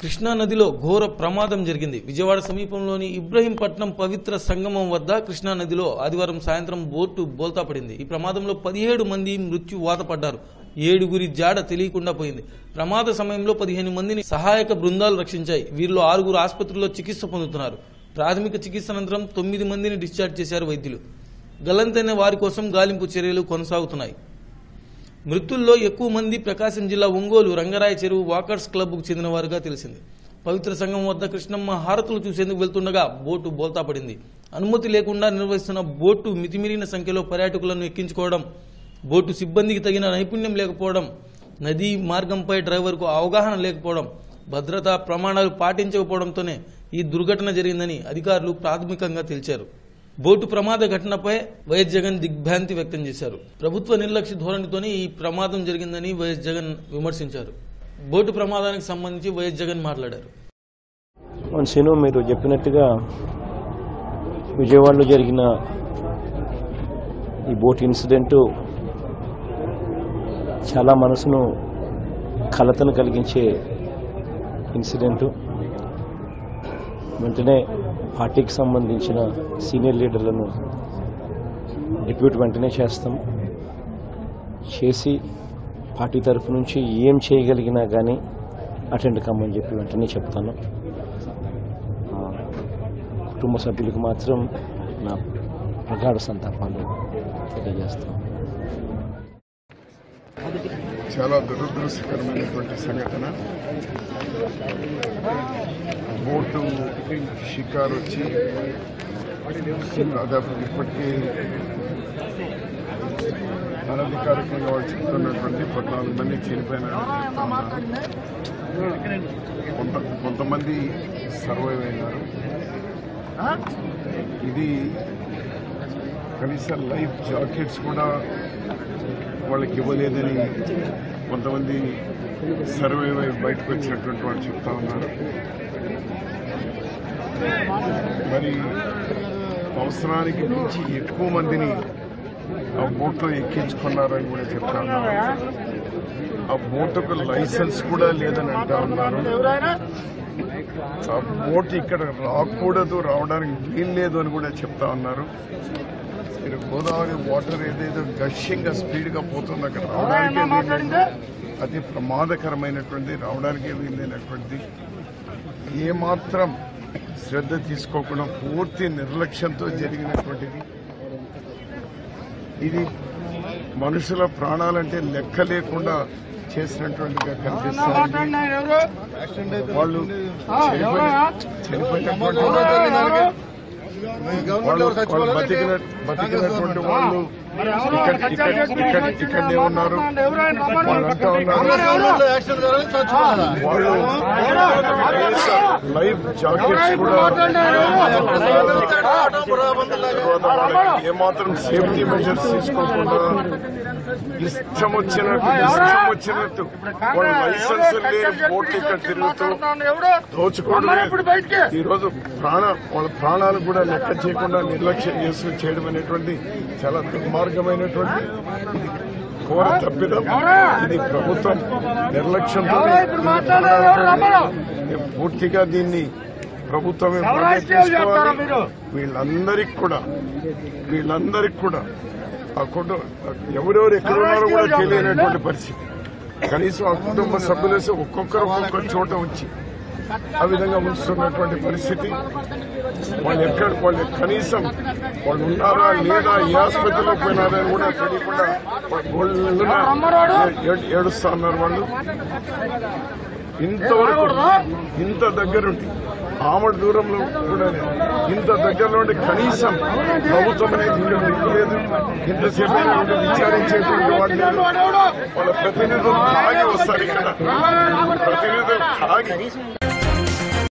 కృష్ణా నదిలో ఘోర ప్రమాదం జరిగింది విజయవాడ సమీపంలోని ఇబ్రహీంపట్నం పవిత్ర సంగమం వద్ద కృష్ణా నదిలో ఆదివారం సాయంత్రం బోటు బోల్తా పడింది ఈ ప్రమాదంలో పదిహేడు మంది మృత్యు వాత పడ్డారు ఏడుగురి జాడ తెలియకుండా పోయింది ప్రమాద సమయంలో పదిహేను మందిని సహాయక బృందాలు రక్షించాయి వీరిలో ఆరుగురు ఆసుపత్రిలో చికిత్స పొందుతున్నారు ప్రాథమిక చికిత్స అనంతరం తొమ్మిది మందిని డిశ్చార్జ్ చేశారు వైద్యులు గల్లంతైన వారి కోసం గాలింపు చర్యలు కొనసాగుతున్నాయి మృతుల్లో ఎక్కువ మంది ప్రకాశం జిల్లా ఒంగోలు రంగరాయ చెరువు వాకర్స్ క్లబ్కు చెందిన వారుగా తెలిసింది పవిత్ర సంఘం వద్ద కృష్ణమ్మ హారతులు చూసేందుకు వెళ్తుండగా బోటు బోల్తా పడింది అనుమతి లేకుండా నిర్వహిస్తున్న బోటు మితిమీరిన సంఖ్యలో పర్యాటకులను ఎక్కించుకోవడం బోటు సిబ్బందికి తగిన నైపుణ్యం లేకపోవడం నదీ మార్గంపై డ్రైవర్కు అవగాహన లేకపోవడం భద్రతా ప్రమాణాలు పాటించకపోవడంతోనే ఈ దుర్ఘటన జరిగిందని అధికారులు ప్రాథమికంగా తెలిచారు బోటు ప్రమాద ఘటనపై వైఎస్ జగన్ దిగ్భ్రాంతి వ్యక్తం చేశారు ప్రభుత్వ నిర్లక్ష్య ధోరణితోనే ఈ ప్రమాదం జరిగిందని వైఎస్ జగన్ విమర్శించారు బోటు ప్రమాదానికి సంబంధించి వైఎస్ జగన్ మాట్లాడారు అవును శీను మీరు చెప్పినట్టుగా విజయవాడలో జరిగిన ఈ బోట్ ఇన్సిడెంట్ చాలా మనసును కలతను కలిగించే ఇన్సిడెంట్ వెంటనే పార్టీకి సంబంధించిన సీనియర్ లీడర్లను డిప్యూట్ వెంటనే చేస్తాం చేసి పార్టీ తరఫు నుంచి ఏం చేయగలిగినా కానీ అటెండ్ కమ్మని చెప్పి వెంటనే చెప్తాను ఆ, కుటుంబ సభ్యులకు మాత్రం నా ప్రగాఢ సంతాపాలు తెలియజేస్తాను చాలా దురదృష్టకరమైనటువంటి సంఘటన బోటు షికారు వచ్చి దాదాపు ఇప్పటికీ అనధికారికంగా వాళ్ళు చెప్తున్నటువంటి పద్నాలుగు మంది చనిపోయినారని చెప్తా ఉన్నారు. కొంత కొంతమంది సర్వైవ్ అయినారు ఇది కనీసం లైఫ్ జాకెట్స్ కూడా వాళ్ళకి ఇవ్వలేదని కొంతమంది సర్వైవ్ అయి బయటకు వచ్చినటువంటి వాళ్ళు చెప్తా ఉన్నారు మరి అవసరానికి మించి ఎక్కువ మందిని ఆ బోట్లో ఎక్కించుకున్నారని కూడా చెప్తా ఉన్నారు ఆ బోటుకు లైసెన్స్ కూడా లేదని అంటా ఉన్నారు ఆ బోట్ ఇక్కడ రాకూడదు రావడానికి వీల్లేదు అని కూడా చెప్తా ఉన్నారు మీరు గోదావరి వాటర్ ఏదైతే గష్యంగా స్పీడ్ గా పోతుంది అక్కడ రావడానికి వీల్లేదు. అతి ప్రమాదకరమైనటువంటి రావడానికి వీలైనటువంటి ఏమాత్రం శ్రద్ధ తీసుకోకుండా పూర్తి నిర్లక్ష్యంతో జరిగినటువంటిది ఇది మనుషుల ప్రాణాలంటే లెక్క లేకుండా చేసినటువంటిగా కనిపిస్తుంది వాళ్ళు చనిపోయిన- చనిపోయినటువంటి వాళ్ళు వాళ్ళు బతికిన బతికినటువంటి వాళ్ళు ఇక్కడ ఇక్కడ ఇక్కడ ఇక్కడనే ఉన్నారు వాళ్ళు అంటా ఉన్నారు వాళ్ళు లైఫ్ జాకెట్స్ కూడా తర్వాత వాళ్ళకి ఏమాత్రం సేఫ్టీ మెజర్స్ తీసుకోకుండా ఇష్టం వచ్చినట్టు ఇష్టం వచ్చినట్టు వాళ్ళు లైసెన్స్ లేని బోట్లు ఇక్కడ తిరుగుతూ దోచుకోవడం ఈ రోజు ప్రాణ వాళ్ళ ప్రాణాలు కూడా లెక్క చేయకుండా నిర్లక్ష్యం చేస్తూ చేయడం అనేటువంటి చాలా దుర్మార్గమైనటువంటి ఇది ఘోర తప్పిదం ఇది ప్రభుత్వం నిర్లక్ష్యంతో పూర్తిగా దీన్ని ప్రభుత్వమే బాధ్యత తీసుకోవాలి వీళ్ళందరికీ కూడా వీళ్ళందరికీ కూడా ఆ కుటుంబ ఎవరెవరు ఎక్కడ ఉన్నారో కూడా తెలియనటువంటి పరిస్థితి కనీసం ఆ కుటుంబ సభ్యులు వేసి ఒక్కొక్కరు ఒక్కొక్క చోట వచ్చి ఆ విధంగా ఉంచుతున్నటువంటి పరిస్థితి వాళ్ళు ఎక్కడ వాళ్ళు కనీసం వాళ్ళు ఉన్నారా లేదా ఏ ఆసుపత్రిలో పోయినారా అని కూడా తెలియకుండా వాళ్ళు ఏ- ఏడుస్తా ఉన్నారు వాళ్ళు ఇంతవరకు ఇంత దగ్గరుండి ఆమడ దూరంలో కూడా లేదు. ఇంత దగ్గరలో ఉండి కనీసం ప్రభుత్వం అనేది ఇంకా దిక్కులేదు ఇంతసేపు అయినా ఉండి విచారించేటువంటి వాళ్ళు లేరు. వాళ్ళ ప్రతినిధులు తాగి వస్తారు ఇక్కడ ప్రతినిధులు తాగి